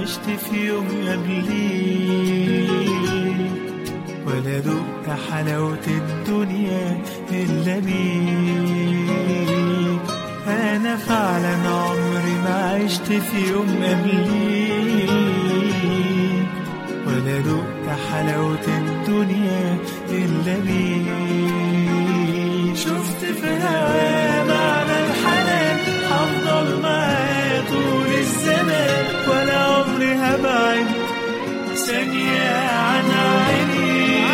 عشت في يوم قبليك ولا ذقت حلاوة الدنيا إلا بيك أنا فعلا عمري ما عشت في يوم قبليك ولا ذقت حلاوة الدنيا إلا بيك شفت في الهوى معنى الحنان هفضل معاه طول الزمان ولا عمري هبعد ثانية عن عيني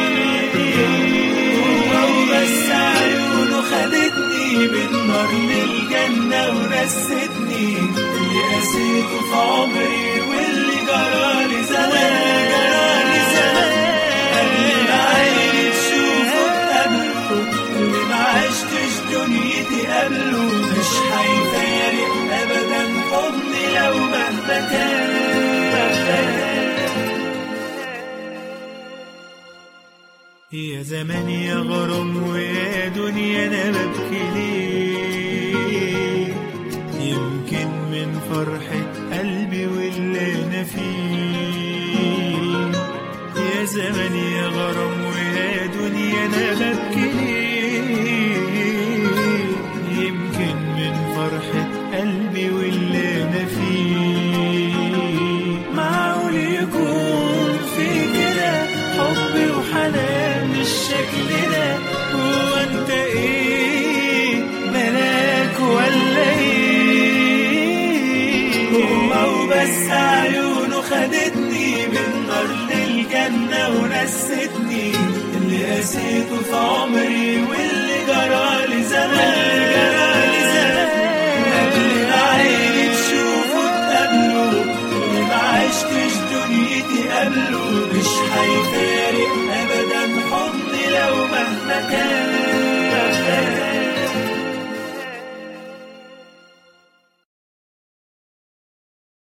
هو وبس عيونه خدتني من نار للجنة ونستني اللي قسيته في عمري واللي جرالي زمان جرالي زمان قبل ما عيني تشوفه تقابله اللي ما عشتش دنيتي قبله مش هيفارق ابدا حضني لو مهما كان يا زمان يا غرام ويا دنيا انا ببكي ليه يمكن من فرحة قلبي واللي انا فيه يا زمان يا غرام ويا دنيا انا ببكي ليه يمكن من فرحة قلبي واللي انا فيه معقول يكون في كده حب وحنان بالشكل ده هو انت ايه ملاك ولا ايه هو وبس عيونه خدتني من نار للجنة ونستني اللي قسيته في عمري واللي جرالي زمان جرالي زمان قبل ما عيني تشوفه تقابله اللي ما عشتش دنيتي قبله مش هيفارق ابدا حضني لو مهما كان